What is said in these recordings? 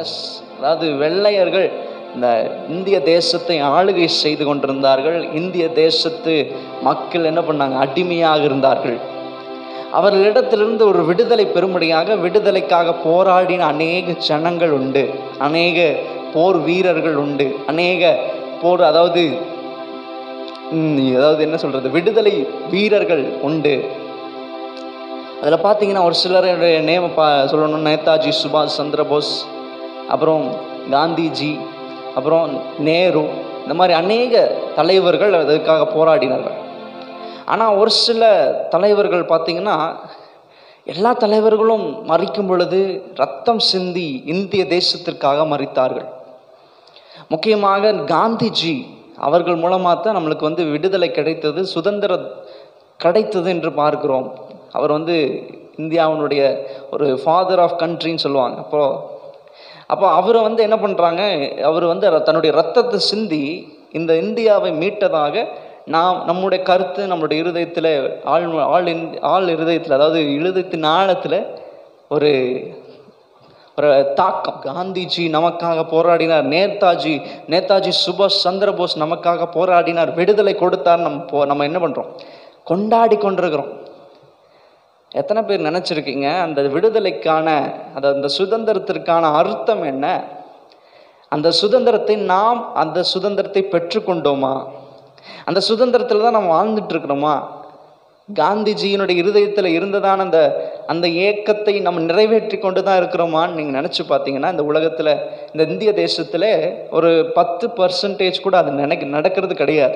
S அதாவது வெள்ளையர்கள் இந்த இந்திய தேசத்தை ஆளுகை செய்து கொண்டிருந்தார்கள் இந்திய தேசத்து மக்கள் என்ன பண்ணாங்க அடிமையாக இருந்தார்கள் அவர்களிடத்திலிருந்து ஒரு விடுதலை பெறும்படியாக விடுதலைக்காக போராடின அநேக ஜனங்கள் உண்டு அநேக போர் வீரர்கள் உண்டு அநேக போர் அதாவது ம், அதாவது என்ன சொல்றது விடுதலை வீரர்கள் உண்டு அதில் பார்த்தீங்கன்னா ஒரு சிலருடைய நேம பா சொல்லணும் நேதாஜி சுபாஷ் சந்திர போஸ் அப்புறம் காந்திஜி அப்புறம் நேரு இந்த மாதிரி அநேக தலைவர்கள் அதுக்காக போராடினார்கள் ஆனால் ஒரு சில தலைவர்கள் பார்த்தீங்கன்னா எல்லா தலைவர்களும் மறிக்கும் பொழுது ரத்தம் சிந்தி இந்திய தேசத்திற்காக மறித்தார்கள் முக்கியமாக காந்திஜி அவர்கள் மூலமாக தான் நம்மளுக்கு வந்து விடுதலை கிடைத்தது சுதந்திரம் கிடைத்தது என்று பார்க்கிறோம் அவர் வந்து இந்தியாவினுடைய ஒரு ஃபாதர் ஆஃப் கண்ட்ரின்னு சொல்லுவாங்க அப்போ அப்போ அவரை வந்து என்ன பண்ணுறாங்க அவர் வந்து தன்னுடைய ரத்தத்தை சிந்தி இந்த இந்தியாவை மீட்டதாக நாம் நம்முடைய கருத்து நம்முடைய இருதயத்தில் ஆள் ஆள் இந்- ஆள் இருதயத்தில் அதாவது இருதயத்தின் ஆழத்தில் ஒரு ஒரு தாக்கம் காந்திஜி நமக்காக போராடினார் நேதாஜி நேதாஜி சுபாஷ் சந்திர போஸ் நமக்காக போராடினார் விடுதலை கொடுத்தார் நம்ம போ நம்ம என்ன பண்ணுறோம் கொண்டாடி கொண்டிருக்கிறோம் எத்தனை பேர் நினச்சிருக்கீங்க அந்த விடுதலைக்கான அந்த அந்த சுதந்திரத்திற்கான அர்த்தம் என்ன அந்த சுதந்திரத்தை நாம் அந்த சுதந்திரத்தை பெற்றுக்கொண்டோமா அந்த சுதந்திரத்தில் தான் நம்ம வாழ்ந்துட்டு இருக்கிறோமா காந்திஜியினுடைய இருதயத்தில் இருந்ததான அந்த அந்த ஏக்கத்தை நம்ம நிறைவேற்றி கொண்டு தான் இருக்கிறோமான்னு நீங்கள் நினச்சி பார்த்தீங்கன்னா இந்த உலகத்தில் இந்த இந்திய தேசத்தில் ஒரு பத்து பர்சன்டேஜ் கூட அது நினைக்க நடக்கிறது கிடையாது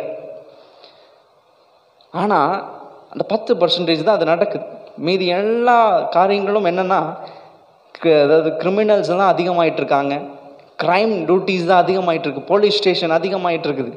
ஆனால் அந்த பத்து பர்சன்டேஜ் தான் அது நடக்குது மீதி எல்லா காரியங்களும் என்னென்னா அதாவது கிரிமினல்ஸ் தான் அதிகமாயிட்டு இருக்காங்க க்ரைம் டியூட்டிஸ் தான் அதிகமாயிட்டு இருக்கு போலீஸ் ஸ்டேஷன் அதிகமாயிட்டு இருக்குது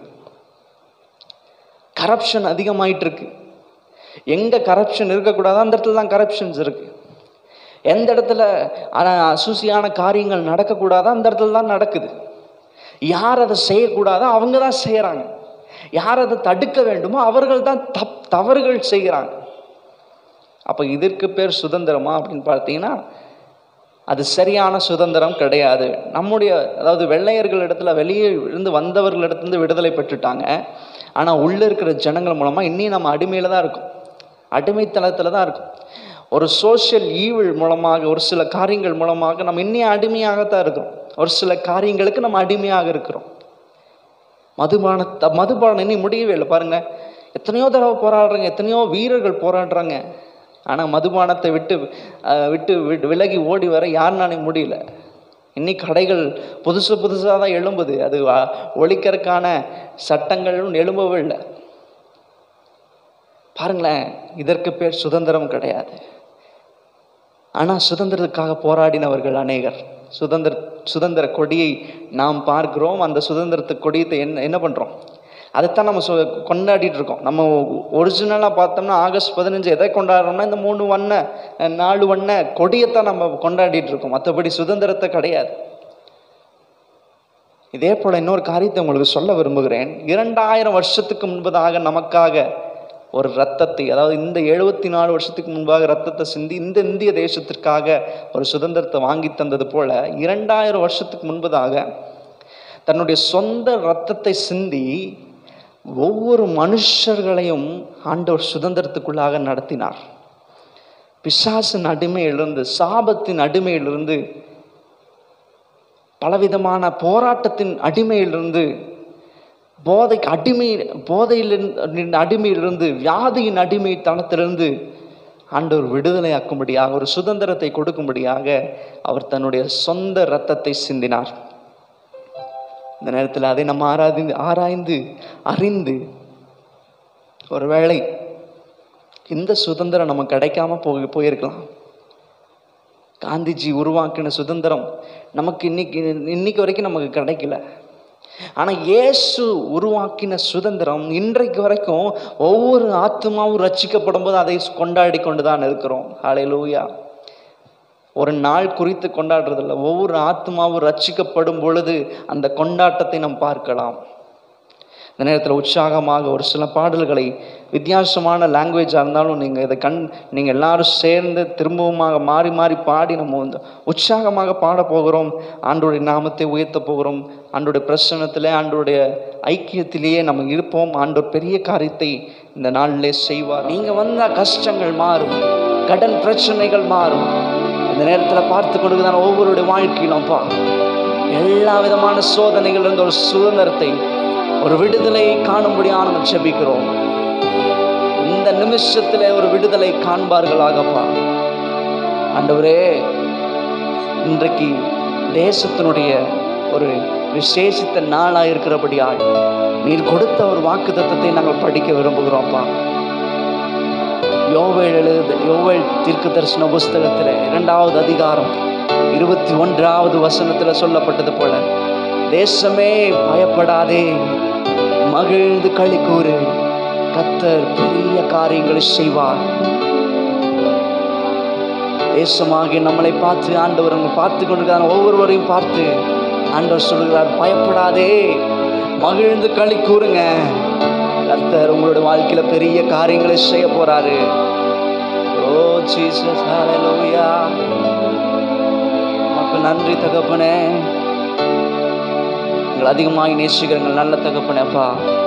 கரப்ஷன் அதிகமாயிட்டு இருக்கு எங்கே கரப்ஷன் இருக்கக்கூடாதோ அந்த இடத்துல தான் கரப்ஷன்ஸ் இருக்கு எந்த இடத்துல ஆனால் அசூசியான காரியங்கள் நடக்கக்கூடாதோ அந்த இடத்துல தான் நடக்குது யார் அதை செய்யக்கூடாதோ அவங்க தான் செய்கிறாங்க யார் அதை தடுக்க வேண்டுமோ அவர்கள் தான் தப் தவறுகள் செய்கிறாங்க அப்போ இதற்கு பேர் சுதந்திரமா அப்படின்னு பார்த்தீங்கன்னா அது சரியான சுதந்திரம் கிடையாது நம்முடைய அதாவது வெள்ளையர்கள் இடத்துல வெளியே இருந்து வந்தவர்களிடத்துலேருந்து விடுதலை பெற்றுட்டாங்க ஆனால் உள்ளே இருக்கிற ஜனங்கள் மூலமாக இன்னும் நம்ம அடிமையில் தான் இருக்கும் அடிமைத்தனத்தில் தான் இருக்கும் ஒரு சோஷியல் ஈவில் மூலமாக ஒரு சில காரியங்கள் மூலமாக நம்ம இன்னும் அடிமையாகத்தான் இருக்கிறோம் ஒரு சில காரியங்களுக்கு நம்ம அடிமையாக இருக்கிறோம் மதுபான த- மதுபானம் இன்னும் முடியவே இல்லை பாருங்க எத்தனையோ தடவை போராடுறாங்க எத்தனையோ வீரர்கள் போராடுறாங்க ஆனால் மதுபானத்தை விட்டு அஹ், விட்டு விட்டு விலகி ஓடி வர யாருனாலையும் முடியல இன்னைக்கு கடைகள் புதுசு புதுசாக தான் எழும்புது அது அ- ஒழிக்கிறதுக்கான சட்டங்களும் எழும்பவே இல்லை பாருங்களேன் இதற்கு பேர் சுதந்திரம் கிடையாது ஆனால் சுதந்திரத்துக்காக போராடினவர்கள் அநேகர் சுதந்திர சுதந்திர கொடியை நாம் பார்க்கிறோம் அந்த சுதந்திரத்து கொடியத்தை என்ன என்ன பண்ணுறோம் அதைத்தான் நம்ம சொ கொண்டாடிட்டு இருக்கோம் நம்ம ஒரிஜினலாக பார்த்தோம்னா ஆகஸ்ட் பதினஞ்சு எதை கொண்டாடுறோம்னா இந்த மூணு வண்ண அஹ், நாலு வண்ண கொடியைத்தான் நம்ம கொண்டாடிட்டு இருக்கோம் மற்றபடி சுதந்திரத்தை கிடையாது இதே போல் இன்னொரு காரியத்தை உங்களுக்கு சொல்ல விரும்புகிறேன் இரண்டாயிரம் வருஷத்துக்கு முன்பதாக நமக்காக ஒரு ரத்தத்தை அதாவது இந்த எழுபத்தி நாலு வருஷத்துக்கு முன்பாக ரத்தத்தை சிந்தி இந்த இந்திய தேசத்திற்காக ஒரு சுதந்திரத்தை வாங்கி தந்தது போல இரண்டாயிரம் வருஷத்துக்கு முன்பதாக தன்னுடைய சொந்த ரத்தத்தை சிந்தி ஒவ்வொரு மனுஷர்களையும் ஆண்டவர் சுதந்திரத்துக்குள்ளாக நடத்தினார் பிசாசின் அடிமையிலிருந்து சாபத்தின் அடிமையிலிருந்து பலவிதமான போராட்டத்தின் அடிமையிலிருந்து போதைக்கு அடிமை போதையிலிருந்து அடிமையிலிருந்து வியாதியின் அடிமைத்தனத்திலிருந்து ஆண்டவர் விடுதலையாக்கும்படியாக ஒரு சுதந்திரத்தை கொடுக்கும்படியாக அவர் தன்னுடைய சொந்த இரத்தத்தை சிந்தினார் இந்த நேரத்தில் அதை நம்ம ஆராய்ந்து ஆராய்ந்து அறிந்து ஒருவேளை இந்த சுதந்திரம் நமக்கு கிடைக்காம போய் போயிருக்கலாம் காந்திஜி உருவாக்கின சுதந்திரம் நமக்கு இன்னைக்கு இன்னைக்கு வரைக்கும் நமக்கு கிடைக்கல ஆனால் இயேசு உருவாக்கின சுதந்திரம் இன்றைக்கு வரைக்கும் ஒவ்வொரு ஆத்மாவும் ரட்சிக்கப்படும் போது அதை கொண்டாடி கொண்டு தான் இருக்கிறோம் ஹalleluya ஒரு நாள் குறித்து கொண்டாடுறதில்ல ஒவ்வொரு ஆத்மாவும் ரட்சிக்கப்படும் பொழுது அந்த கொண்டாட்டத்தை நாம் பார்க்கலாம் இந்த நேரத்தில் உற்சாகமாக ஒரு சில பாடல்களை வித்தியாசமான லாங்குவேஜாக இருந்தாலும் நீங்கள் இதை கண் நீங்கள் எல்லாரும் சேர்ந்து திரும்பவுமாக மாறி மாறி பாடி நம்ம வந்து உற்சாகமாக பாட போகிறோம் ஆண்டோடைய நாமத்தை உயர்த்த போகிறோம் ஆண்டோடைய பிரசன்னத்தில் ஆண்டோடைய ஐக்கியத்திலேயே நம்ம இருப்போம் ஆண்டோர் பெரிய காரியத்தை இந்த நாளிலே செய்வார் நீங்கள் வந்தால் கஷ்டங்கள் மாறும் கடன் பிரச்சனைகள் மாறும் இந்த நேரத்தில் பார்த்து கொண்டு தான் ஒவ்வொருடைய வாழ்க்கையிலும்ப்பா எல்லா விதமான சோதனைகள் இருந்த ஒரு சுதந்திரத்தை ஒரு விடுதலையை காணும்படியான நம்ம ஜெபிக்கிறோம் இந்த நிமிஷத்தில் ஒரு விடுதலை காண்பார்களாகப்பா ஆண்டவரே இன்றைக்கு தேசத்தினுடைய ஒரு விசேஷித்த நாளாக இருக்கிறபடியால் நீர் கொடுத்த ஒரு வாக்கு தத்தத்தை நாங்கள் படிக்க விரும்புகிறோம்ப்பா யோவேல் எழுது யோவேல் தீர்க்க தரிசன புஸ்தகத்தில் இரண்டாவது அதிகாரம் இருபத்தி ஒன்றாவது வசனத்தில் சொல்லப்பட்டது போல தேசமே பயப்படாதே மகிழ்ந்து களி கூறு கத்தர் பெரிய காரியங்களை செய்வார் தேசமாகி நம்மளை பார்த்து ஆண்டவர் அவங்க பார்த்து கொண்டிருக்கிறார் ஒவ்வொருவரையும் பார்த்து ஆண்டவர் சொல்கிறார் பயப்படாதே மகிழ்ந்து களி கூறுங்க கர்த்தர் உங்களோட வாழ்க்கையில பெரிய காரியங்களை செய்ய போறாரு ஓ ஜீசஸ் ஹalleluya மக்கள் நன்றி தகப்பனே உங்களை அதிகமாக நேசிக்கிறங்கள் நல்ல தகப்பனேப்பா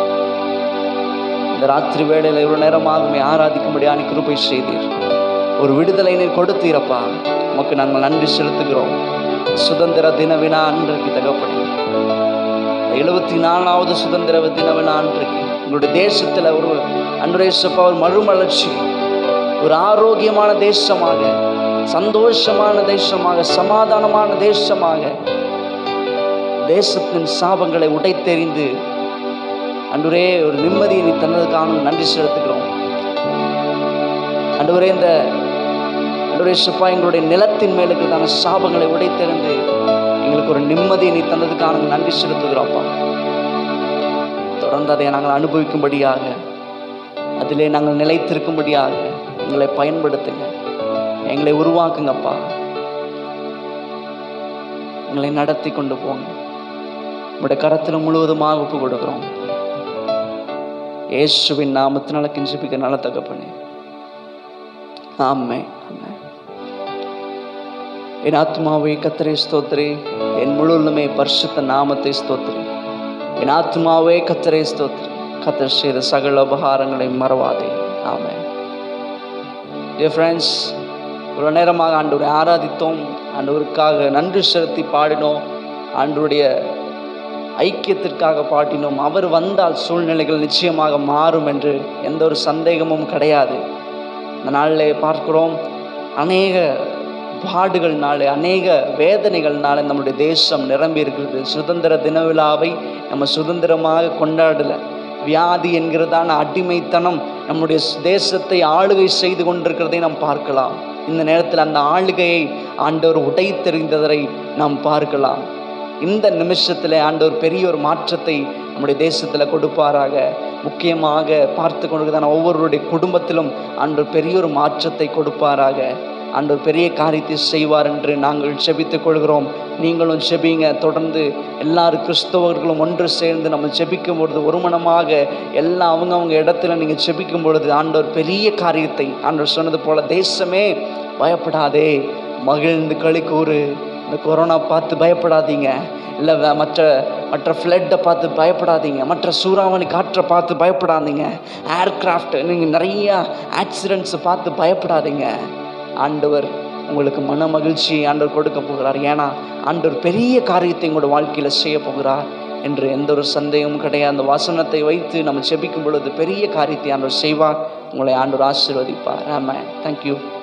இந்த ராத்திரி வேளையில் இவ்வளோ நேரமாகுமே ஆராதிக்கும்படியான கிருபை செய்தீர் ஒரு விடுதலை நீர் கொடுத்தீரப்பா உமக்கு நாங்கள் நன்றி செலுத்துகிறோம் சுதந்திர தின வினா அன்றைக்கு தகப்பனே எழுபத்தி நாலாவது சுதந்திர தின வினா அன்றைக்கு உங்களுடைய தேசத்தில் ஒரு அன்றையப்பா ஒரு மறுமலர்ச்சி ஒரு ஆரோக்கியமான தேசமாக சந்தோஷமான தேசமாக சமாதானமான தேசமாக தேசத்தின் சாபங்களை உடைத்தெறிந்து அன்றுரே ஒரு நிம்மதியை நீ தந்ததுக்கான நன்றி செலுத்துகிறோம் அன்றுவரே இந்த அன்றுரே சப்பா எங்களுடைய நிலத்தின் மேல் இருக்கிறதான சாபங்களை உடைத்தெறிந்து எங்களுக்கு ஒரு நிம்மதியை நீ தந்ததுக்கான நன்றி செலுத்துகிறோம்ப்பா தொடர்ந்து அதை நாங்கள் அனுபவிக்கும்படியாக அதிலே நாங்கள் நிலைத்திருக்கும்படியாக எங்களை பயன்படுத்துங்க எங்களை உருவாக்குங்கப்பா எங்களை நடத்தி கொண்டு போங்க உங்களுடைய கரத்தில் முழுவதுமாக ஒப்பு கொடுக்குறோம் இயேசுவின் நாமத்தினால கிஞ்சிப்பிக்க நல்ல தகப்பனே ஆமே ஆமே என் ஆத்மாவை கத்தரை ஸ்தோத்திரி என் முழுவதுமே பரிசுத்த நாமத்தை ஸ்தோத்திரி என் ஆத்மாவே கத்தரை ஸ்தோத்திரி கத்தர் செய்த சகல உபகாரங்களை மறவாதே ஆமே டியர் ஃப்ரெண்ட்ஸ் இவ்வளோ நேரமாக ஆண்டவரை ஆராதித்தோம் ஆண்டவருக்காக நன்றி செலுத்தி பாடினோம் ஆண்டவருடைய ஐக்கியத்திற்காக பாடினோம் அவர் வந்தால் சூழ்நிலைகள் நிச்சயமாக மாறும் என்று எந்த ஒரு சந்தேகமும் கிடையாது இந்த நாளில் பார்க்கிறோம் அநேக பாடுகள்னாலே அநேக வேதனைகள்னால நம்முடைய தேசம் நிரம்பி இருக்கிறது சுதந்திர தின விழாவை நம்ம சுதந்திரமாக கொண்டாடலை வியாதி என்கிறதான அடிமைத்தனம் நம்முடைய தேசத்தை ஆளுகை செய்து கொண்டிருக்கிறதை நாம் பார்க்கலாம் இந்த நேரத்தில் அந்த ஆளுகையை ஆண்டவர் உடைத்தெறிந்ததை நாம் பார்க்கலாம் இந்த நிமிஷத்தில் ஆண்டவர் பெரிய ஒரு மாற்றத்தை நம்முடைய தேசத்தில் கொடுப்பாராக முக்கியமாக பார்த்து கொண்டிருக்கிறதான ஒவ்வொருவருடைய குடும்பத்திலும் ஆண்டவர் பெரிய ஒரு மாற்றத்தை கொடுப்பாராக ஆண்டவர் பெரிய காரியத்தை செய்வார் என்று நாங்கள் செபித்துக் கொள்கிறோம் நீங்களும் செபிங்க தொடர்ந்து எல்லாரும் கிறிஸ்தவர்களும் ஒன்று சேர்ந்து நம்ம செபிக்கும் பொழுது ஒருமனமாக எல்லாம் அவங்கவங்க இடத்துல நீங்கள் செபிக்கும் பொழுது ஆண்டவர் பெரிய காரியத்தை ஆண்டவர் சொன்னது போல தேசமே பயப்படாதே மகிழ்ந்து களி கூறு இந்த கொரோனா பார்த்து பயப்படாதீங்க இல்லை வே- மற்ற மற்ற ஃப்ளட்டை பார்த்து பயப்படாதீங்க மற்ற சூறாவளி காற்றை பார்த்து பயப்படாதீங்க ஏர்கிராஃப்ட் நீங்கள் நிறைய ஆக்சிடென்ட்ஸை பார்த்து பயப்படாதீங்க ஆண்டவர் உங்களுக்கு மன மகிழ்ச்சி ஆண்டவர் கொடுக்க போகிறார் ஏன்னா ஆண்டவர் பெரிய காரியத்தை உங்களோட வாழ்க்கையில் செய்ய போகிறார் என்று எந்த ஒரு சந்தேகமும் கிடையாது அந்த வசனத்தை வைத்து நம்ம செபிக்கும் பொழுது பெரிய காரியத்தை ஆண்டவர் செய்வார் உங்களை ஆண்டவர் ஆசீர்வதிப்பார் ஆமாம் தேங்க்யூ